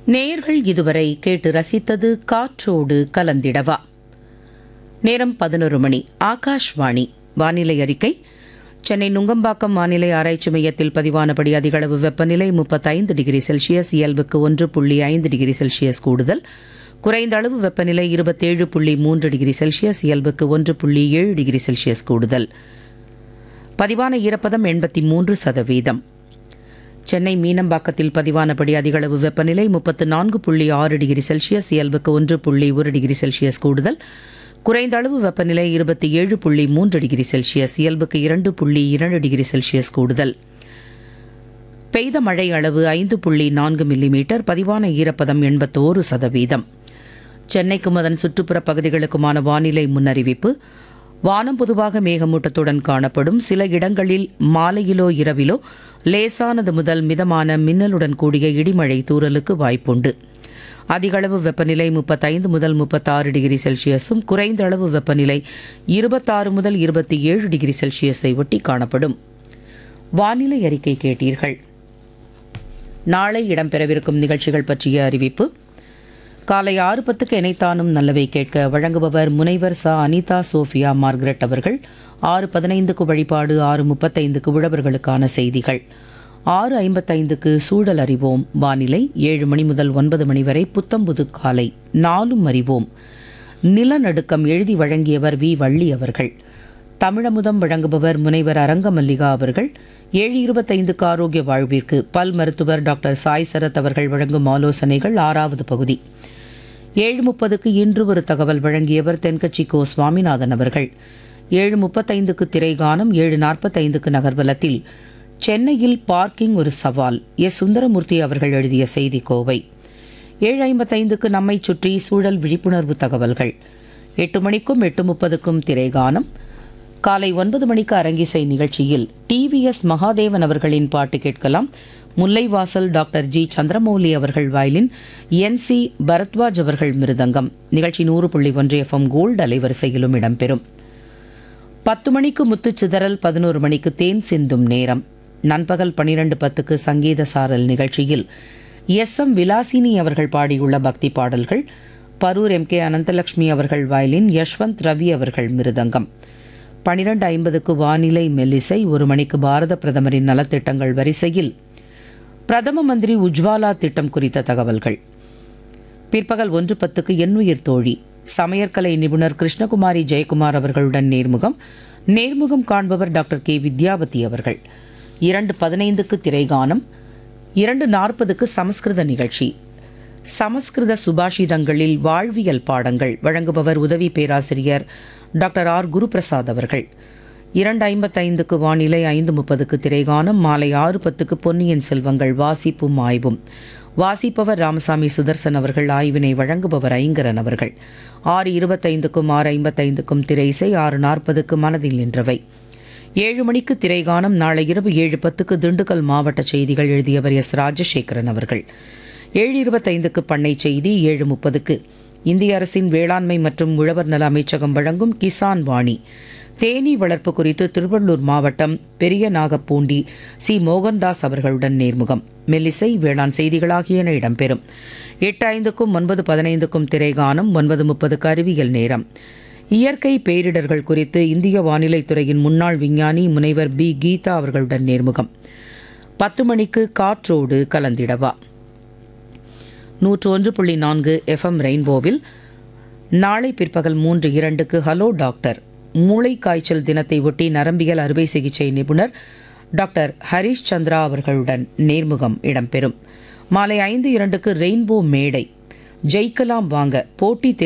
நேயர்கள் இதுவரை கேட்டு ரசித்தது காற்றோடு கலந்திடவா நேரம் பதினொரு மணி ஆகாஷ்வாணி வானிலை அறிக்கை சென்னை நுங்கம்பாக்கம் வானிலை ஆராய்ச்சி மையத்தில் பதிவானபடி அதிகளவு வெப்பநிலை முப்பத்தைந்து டிகிரி செல்சியஸ் இயல்புக்கு ஒன்று புள்ளி ஐந்து டிகிரி செல்சியஸ் கூடுதல் குறைந்த அளவு வெப்பநிலை இருபத்தேழு புள்ளி மூன்று டிகிரி செல்சியஸ் இயல்புக்கு ஒன்று புள்ளி ஏழு டிகிரி செல்சியஸ் கூடுதல் பதிவான ஈரப்பதம் எண்பத்தி மூன்று சதவீதம் சென்னை மீனம்பாக்கத்தில் பதிவானபடி அதிகளவு வெப்பநிலை முப்பத்து நான்கு புள்ளி ஆறு டிகிரி செல்சியஸ் இயல்புக்கு ஒன்று புள்ளி ஒரு டிகிரி செல்சியஸ் கூடுதல் குறைந்த அளவு வெப்பநிலை இருபத்தி ஏழு புள்ளி மூன்று டிகிரி செல்சியஸ் இயல்புக்கு இரண்டு புள்ளி இரண்டு டிகிரி செல்சியஸ் கூடுதல் பெய்த மழை அளவு ஐந்து புள்ளி நான்கு மில்லிமீட்டர் பதிவான ஈரப்பதம் எண்பத்தோரு சதவீதம் சென்னைக்கும் அதன் சுற்றுப்புற பகுதிகளுக்குமான வானிலை முன்னறிவிப்பு வானம் பொதுவாக மேகமூட்டத்துடன் காணப்படும் சில இடங்களில் மாலையிலோ இரவிலோ லேசானது முதல் மிதமான மின்னலுடன் கூடிய இடிமழை தூறலுக்கு வாய்ப்புண்டு அதிகளவு வெப்பநிலை முப்பத்தைந்து முதல் முப்பத்தாறு டிகிரி செல்சியஸும் குறைந்த அளவு வெப்பநிலை இருபத்தாறு முதல் இருபத்தி ஏழு டிகிரி செல்சியஸை ஒட்டி காணப்படும் வானிலை அறிக்கை கேட்டீர்கள் நாளை இடம்பெறவிருக்கும் நிகழ்ச்சிகள் பற்றிய அறிவிப்பு காலை ஆறு பத்துக்கு இணைத்தானும் நல்லவை கேட்க வழங்குபவர் முனைவர் ச அனிதா சோஃபியா மார்கரெட் அவர்கள் ஆறு பதினைந்துக்கு வழிபாடு ஆறு முப்பத்தைந்துக்கு உழவர்களுக்கான செய்திகள் ஆறு ஐம்பத்தைந்துக்கு சூழல் அறிவோம் வானிலை ஏழு மணி முதல் ஒன்பது மணி வரை புத்தம்புது காலை நாலும் அறிவோம் நிலநடுக்கம் எழுதி வழங்கியவர் வி வள்ளி அவர்கள் தமிழமுதம் வழங்குபவர் முனைவர் அரங்கமல்லிகா அவர்கள் ஏழு இருபத்தைந்துக்கு ஆரோக்கிய வாழ்விற்கு பல் மருத்துவர் டாக்டர் சாய் சரத் அவர்கள் வழங்கும் ஆலோசனைகள் ஆறாவது பகுதி ஏழு முப்பதுக்கு இன்று ஒரு தகவல் வழங்கியவர் தென்கட்சி கோ சுவாமிநாதன் அவர்கள் ஏழு முப்பத்தைந்துக்கு திரைகானம் ஏழு நாற்பத்தைந்துக்கு நகர்வலத்தில் சென்னையில் பார்க்கிங் ஒரு சவால் எஸ் சுந்தரமூர்த்தி அவர்கள் எழுதிய செய்தி கோவை ஏழு ஐம்பத்தைந்துக்கு நம்மை சுற்றி சூழல் விழிப்புணர்வு தகவல்கள் எட்டு மணிக்கும் எட்டு முப்பதுக்கும் திரைகானம் காலை ஒன்பது மணிக்கு அரங்கிசை நிகழ்ச்சியில் டிவிஎஸ் மகாதேவன் அவர்களின் பாட்டு கேட்கலாம் முல்லைவாசல் டாக்டர் ஜி சந்திரமௌலி அவர்கள் வயலின் என் சி பரத்வாஜ் அவர்கள் மிருதங்கம் நிகழ்ச்சி நூறு புள்ளி ஒன்று எஃப்எம் கோல்டு அலைவரிசையிலும் இடம்பெறும் பத்து மணிக்கு முத்துச்சிதறல் பதினோரு மணிக்கு தேன் சிந்தும் நேரம் நண்பகல் பனிரெண்டு பத்துக்கு சங்கீத சாரல் நிகழ்ச்சியில் எஸ் எம் விலாசினி அவர்கள் பாடியுள்ள பக்தி பாடல்கள் பரூர் எம் கே அனந்தலட்சுமி அவர்கள் வயலின் யஷ்வந்த் ரவி அவர்கள் மிருதங்கம் பனிரெண்டு ஐம்பதுக்கு வானிலை மெல்லிசை ஒரு மணிக்கு பாரத பிரதமரின் நலத்திட்டங்கள் வரிசையில் பிரதம மந்திரி உஜ்வாலா திட்டம் குறித்த தகவல்கள் பிற்பகல் ஒன்று பத்துக்கு எண்ணுயிர் தோழி சமையற்கலை நிபுணர் கிருஷ்ணகுமாரி ஜெயக்குமார் அவர்களுடன் நேர்முகம் நேர்முகம் காண்பவர் டாக்டர் கே வித்யாவதி அவர்கள் இரண்டு பதினைந்துக்கு திரைகானம் இரண்டு நாற்பதுக்கு சமஸ்கிருத நிகழ்ச்சி சமஸ்கிருத சுபாஷிதங்களில் வாழ்வியல் பாடங்கள் வழங்குபவர் உதவி பேராசிரியர் டாக்டர் ஆர் குருபிரசாத் அவர்கள் இரண்டு ஐம்பத்தைந்துக்கு வானிலை ஐந்து முப்பதுக்கு திரைகானம் மாலை ஆறு பத்துக்கு பொன்னியின் செல்வங்கள் வாசிப்பும் ஆய்வும் வாசிப்பவர் ராமசாமி சுதர்சன் அவர்கள் ஆய்வினை வழங்குபவர் ஐங்கரன் அவர்கள் ஆறு இருபத்தைந்துக்கும் ஆறு ஐம்பத்தைந்துக்கும் திரை இசை ஆறு நாற்பதுக்கு மனதில் நின்றவை ஏழு மணிக்கு திரைகானம் நாளை இரவு ஏழு பத்துக்கு திண்டுக்கல் மாவட்ட செய்திகள் எழுதியவர் எஸ் ராஜசேகரன் அவர்கள் ஏழு இருபத்தைந்துக்கு பண்ணை செய்தி ஏழு முப்பதுக்கு இந்திய அரசின் வேளாண்மை மற்றும் உழவர் நல அமைச்சகம் வழங்கும் கிசான் வாணி தேனீ வளர்ப்பு குறித்து திருவள்ளூர் மாவட்டம் பெரிய நாகப்பூண்டி சி மோகன்தாஸ் அவர்களுடன் நேர்முகம் மெல்லிசை வேளாண் செய்திகளாகியன இடம்பெறும் எட்டு ஐந்துக்கும் ஒன்பது பதினைந்துக்கும் திரைகானம் ஒன்பது முப்பதுக்கு அறிவியல் நேரம் இயற்கை பேரிடர்கள் குறித்து இந்திய வானிலை துறையின் முன்னாள் விஞ்ஞானி முனைவர் பி கீதா அவர்களுடன் நேர்முகம் பத்து மணிக்கு காற்றோடு கலந்திடவா நூற்று ஒன்று புள்ளி நான்கு எஃப்எம் ரெயின்போவில் நாளை பிற்பகல் மூன்று இரண்டுக்கு ஹலோ டாக்டர் மூளை காய்ச்சல் தினத்தை ஒட்டி நரம்பியல் அறுவை சிகிச்சை நிபுணர் டாக்டர் ஹரிஷ் சந்திரா அவர்களுடன் நேர்முகம் இடம்பெறும் மாலை ஐந்து இரண்டுக்கு ரெயின்போ மேடை ஜெயிக்கலாம் வாங்க போட்டி